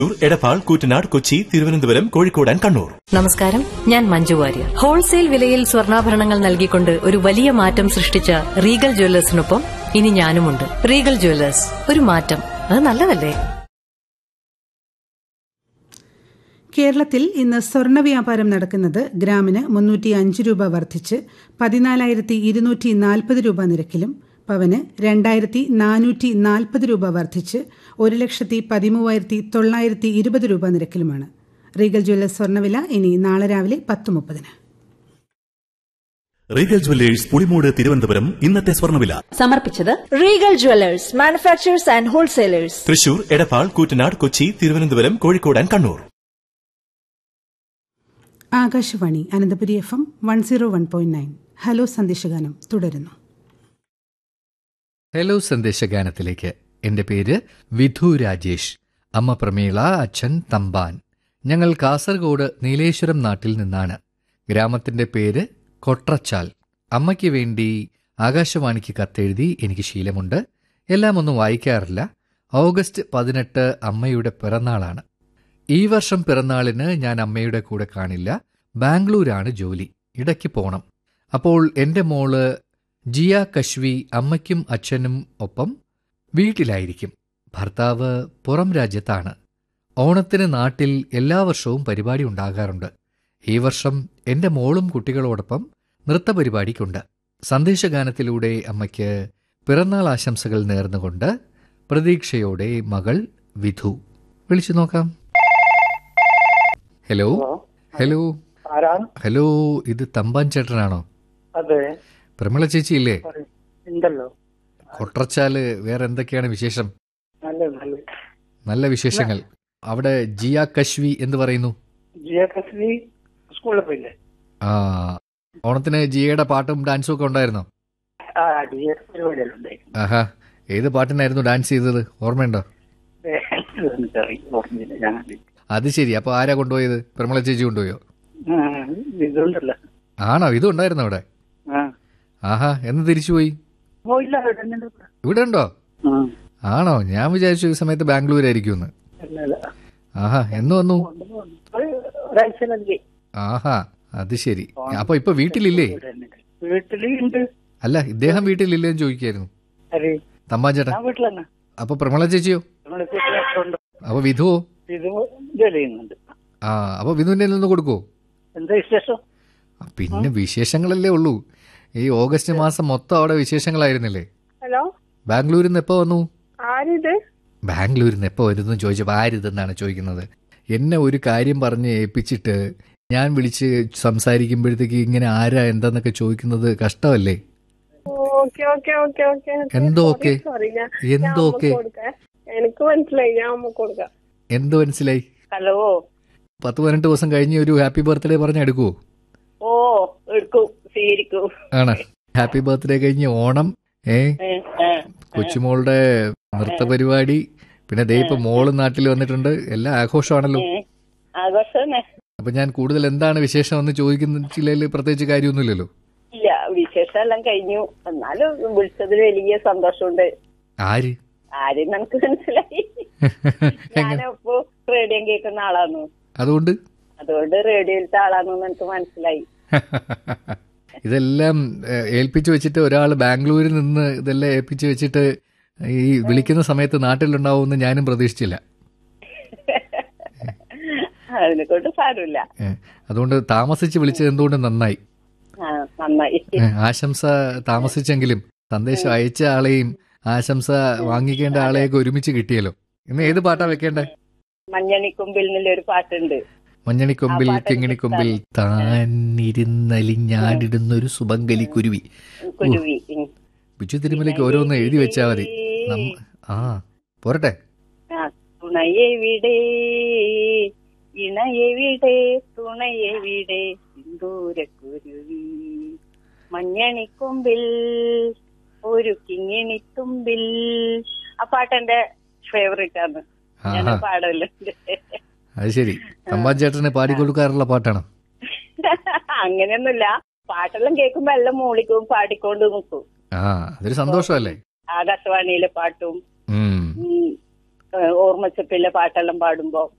Edappal Koottanad Kochi Thiruvananthapuram Kozhikode and Kannur നമസ്കാരം ഞാൻ Manju Warrier wholesale വിലയിൽ സ്വർണ്ണാഭരണങ്ങൾ നൽകിക്കൊണ്ട് ഒരു വലിയ മാറ്റം സൃഷ്ടിച്ച റീഗൽ ജ്വല്ലേഴ്സിനൊപ്പം ഇനി ഞാനുമുണ്ട് റീഗൽ ജ്വല്ലേഴ്സ് ഒരു മാറ്റം അത് നല്ലതല്ലേ കേരളത്തിൽ ഇന്ന് സ്വർണ്ണ വ്യാപാരം നടക്കുന്നത് ഗ്രാമിന് മുന്നൂറ്റി അഞ്ച് രൂപ വർദ്ധിച്ച് പതിനാലായിരത്തി ഇരുന്നൂറ്റി നാൽപ്പത് രൂപ നിരക്കിലും പവന് രണ്ടായിരത്തി നാനൂറ്റി നാൽപ്പത് രൂപ വർദ്ധിച്ച് ഒരു ലക്ഷത്തി പതിമൂവായിരത്തി തൊള്ളായിരത്തി ഇരുപത് രൂപ നിരക്കിലുമാണ് റീഗൽ ജ്വല്ലേഴ്സ് സ്വർണ്ണവില ഇനി നാളെ രാവിലെ പത്ത് മുപ്പതിന് റീഗൽ ജുവല്ലേഴ്സ് പുളിമൂട് തിരുവനന്തപുരം ഇന്നത്തെ സ്വർണ്ണവില സമർപ്പിച്ചത് Regal jewellers manufacturers and wholesalers Thrissur Edappal Koottanad Kochi Thiruvananthapuram Kozhikode and Kannur Akashvani Ananthapuri F M one zero one point nine hello സന്ദേശഗാനം തുടരുന്നു ഹലോ സന്ദേശഗാനത്തിലേക്ക് എൻ്റെ പേര് വിധു രാജേഷ് അമ്മ പ്രമീള അച്ഛൻ തമ്പാൻ ഞങ്ങൾ കാസർഗോഡ് നീലേശ്വരം നാട്ടിൽ നിന്നാണ് ഗ്രാമത്തിൻ്റെ പേര് കൊട്രച്ചാൽ അമ്മയ്ക്ക് വേണ്ടി ആകാശവാണിക്ക് കത്തെഴുതി എനിക്ക് ശീലമുണ്ട് എല്ലാം ഒന്നും വായിക്കാറില്ല ഓഗസ്റ്റ് പതിനെട്ട് അമ്മയുടെ പിറന്നാളാണ് ഈ വർഷം പിറന്നാളിന് ഞാൻ അമ്മയുടെ കൂടെ കാണില്ല ബാംഗ്ലൂരാണ് ജോലി ഇടയ്ക്ക് പോണം അപ്പോൾ എൻ്റെ മോള് ജിയ കശ്വി അമ്മയ്ക്കും അച്ഛനും ഒപ്പം വീട്ടിലായിരിക്കും ഭർത്താവ് പുറം രാജ്യത്താണ് ഓണത്തിന് നാട്ടിൽ എല്ലാ വർഷവും പരിപാടി ഉണ്ടാകാറുണ്ട് ഈ വർഷം എൻ്റെ മോളും കുട്ടികളോടൊപ്പം നൃത്തപരിപാടിക്കുണ്ട് സന്ദേശഗാനത്തിലൂടെ അമ്മയ്ക്ക് പിറന്നാൾ ആശംസകൾ നേർന്നുകൊണ്ട് പ്രതീക്ഷയോടെ മകൾ വിധു വിളിച്ചു നോക്കാം ഹലോ ഹലോ ആരാണ് ഹലോ ഇത് തമ്പാൻ ചേട്ടനാണോ അതെ പ്രമിള ചേച്ചി ഇല്ലേ പറയ്. ഉണ്ടല്ലോ കൊട്രച്ചാല് വേറെ എന്തൊക്കെയാണ് വിശേഷം നല്ല നല്ല നല്ല വിശേഷങ്ങൾ അവിടെ ജിയ കശ്വി എന്ന് പറയുന്നു ജിയ കസ്ബി സ്കൂളിൽ പോയില്ലേ ആ ഓണത്തിന് ജിയയുടെ പാട്ടും ഡാൻസും ഒക്കെ ഉണ്ടായിരുന്നോ ആ ജിയ പരിപാടിയെല്ലാം ഉണ്ടായിരുന്നു ആഹാ ഏത് പാട്ടിനായിരുന്നു ഡാൻസ് ചെയ്തത് ഓർമ്മയുണ്ടോ എനിക്കറിയില്ല ഓർമ്മയില്ല ഞാൻ അത് ശരി അപ്പൊ ആരാ കൊണ്ടുപോയത് പ്രമിള ചേച്ചി കൊണ്ടുപോയോ ആ, ഇതുണ്ടല്ലോ ആണോ ഇതും ഉണ്ടായിരുന്നു അവിടെ ആ ആഹാ എന്ന് തിരിച്ചുപോയി ഓ ഇല്ല അവിടെ തന്നെ ഉണ്ട്. ഇവിടെ ഉണ്ടോ ആ, ആണോ ഞാൻ വിചാരിച്ചു ഈ സമയത്ത് ബാംഗ്ലൂരായിരിക്കും എന്ന് ഇല്ല, ഇല്ല. ആഹാ എന്ന് വന്നു ഒരു ഒരാഴ്ച നൽകി ആഹാ അത് ശരി അപ്പൊ ഇപ്പൊ വീട്ടിലില്ലേ വീട്ടില് ഉണ്ട് അല്ല ഇദ്ദേഹം വീട്ടിലില്ലേന്ന് ചോദിക്കായിരുന്നു അരെ തമ്പാൻ ചേട്ടൻ ഞാൻ വീട്ടിലാണ് അപ്പൊ പ്രമിള ചേച്ചിയോ നമ്മളെ വീട്ടിലുണ്ട് അപ്പൊ വിധുവോ ഇത് ജോലി ചെയ്യുന്നുണ്ട് ആ അപ്പൊ വിധുവിന്റെ നിന്ന് കൊടുക്കോ എന്താ വിശേഷം ആ, പിന്നെ വിശേഷങ്ങളല്ലേ ഉള്ളൂ ഈ ഓഗസ്റ്റ് മാസം മൊത്തം അവിടെ വിശേഷങ്ങളായിരുന്നില്ലേ ഹലോ ബാംഗ്ലൂരിൽ നിന്ന് എപ്പോ വന്നു ആരിത് ബാംഗ്ലൂരിൽ നിന്ന് എപ്പോ വരുന്നു ചോദിച്ചപ്പോ ആരിതെന്നാണ് ചോദിക്കുന്നത് എന്നെ ഒരു കാര്യം പറഞ്ഞ് ഏൽപ്പിച്ചിട്ട് ഞാൻ വിളിച്ച് സംസാരിക്കുമ്പോഴത്തേക്ക് ഇങ്ങനെ ആരാ എന്താന്നൊക്കെ ചോദിക്കുന്നത് കഷ്ടമല്ലേ ഓക്കെ ഓക്കെ ഓക്കെ ഓക്കെ എന്തോ ഓക്കെ? സോറി ഞാൻ എന്തോ ഞാൻ ഓക്കെ? അമ്മക്ക് കൊടുക്കാം എനിക്ക് മനസ്സിലായി ഞാൻ അമ്മ കൊടുക്കാം എന്ത് മനസ്സിലായി ഹലോ പത്ത് പതിനെട്ട് ദിവസം കഴിഞ്ഞ് ഒരു ഹാപ്പി ബർത്ത്ഡേ പറഞ്ഞ് എടുക്കുവോ ഓ എടുക്കും സ്വീകരിക്കും ആണ് ഹാപ്പി ബർത്ത്ഡേ കഴിഞ്ഞ് ഓണം ഏ ഏ, ഏ. കൊച്ചുമോളുടെ നൃത്ത പരിപാടി പിന്നെ ദേ ഇപ്പൊ മോള് നാട്ടിൽ വന്നിട്ടുണ്ട് എല്ലാം ആഘോഷമാണല്ലോ ഏ, ആഘോഷമേ അപ്പൊ ഞാൻ കൂടുതൽ എന്താണ് വിശേഷം എന്ന് ചോദിക്കുന്നതിൽ പ്രത്യേകിച്ച് കാര്യമൊന്നുമില്ലല്ലോ ഇല്ല വിശേഷം എല്ലാം കഴിഞ്ഞു എന്നാലും വിളിച്ചതിൽ വലിയ സന്തോഷമുണ്ട് ആര് ആരും നമുക്ക് മനസ്സിലായി എങ്ങനെ ഞാനപ്പോ റേഡിയോ കേൾക്കുന്ന ആളാന്നു അതുകൊണ്ട് അതുകൊണ്ട് റേഡിയോയിലത്തെ ആളാന്നു എനിക്ക് മനസ്സിലായി ഇതെല്ലാം ഏഹ്, ഏൽപ്പിച്ചു വെച്ചിട്ട് ഒരാൾ ബാംഗ്ലൂരിൽ നിന്ന് ഇതെല്ലാം ഏൽപ്പിച്ചു വെച്ചിട്ട് ഈ വിളിക്കുന്ന സമയത്ത് നാട്ടിലുണ്ടാവുമെന്ന് ഞാനും പ്രതീക്ഷിച്ചില്ല അതിനെ കൊണ്ട് സാരമില്ല ഏഹ്, അതുകൊണ്ട് താമസിച്ച് വിളിച്ചത് എന്തുകൊണ്ട് നന്നായി ആ നന്നായി ഏഹ്, ആശംസ താമസിച്ചെങ്കിലും സന്ദേശം അയച്ച ആളെയും ആശംസ വാങ്ങിക്കേണ്ട ആളെയൊക്കെ ഒരുമിച്ച് കിട്ടിയല്ലോ ഇന്ന് ഏത് പാട്ടാ വെക്കേണ്ടേ മഞ്ഞണിക്കൊമ്പിൽ നിന്നൊരു പാട്ടുണ്ട് മഞ്ഞണിക്കൊമ്പിൽ ആ പാട്ട് കിങ്ങിണിക്കൊമ്പിൽ താനിരുന്നലിഞ്ഞാടിടുന്നൊരു സുബങ്കലി കുരുവി കുരുവി ഉം. ബിജു തിരുമലയ്ക്ക് ഓരോന്ന് എഴുതി വെച്ചാൽ മതി നമ്മ- ആ പോരട്ടെ ആ, തുണയെവിടെ ഇണയെവിടെ തുണയെവിടെ സിന്ദൂരക്കുരുവി മഞ്ഞണിക്കൊമ്പിൽ ഒരു കിങ്ങിണിത്തുമ്പിൽ ആ പാട്ടെന്റെ ഫേവറേറ്റ് ആണ് ഞാൻ ആഹാ പാടല്ലോ അത് ശരി തമ്പാൻ ചേട്ടന് പാടിക്കൊടുക്കാറുള്ള പാട്ടാണ് അങ്ങനെയൊന്നുമില്ല പാട്ടെല്ലാം കേൾക്കുമ്പോ എല്ലാം മൂളിക്കും പാടിക്കൊണ്ട് നിൽക്കും ആ അതൊരു സന്തോഷമല്ലേ ആകാശവാണിയിലെ പാട്ടും ഉം ഉം, ഏഹ്, ഓർമ്മച്ചപ്പിലെ പാട്ടെല്ലാം പാടുമ്പോ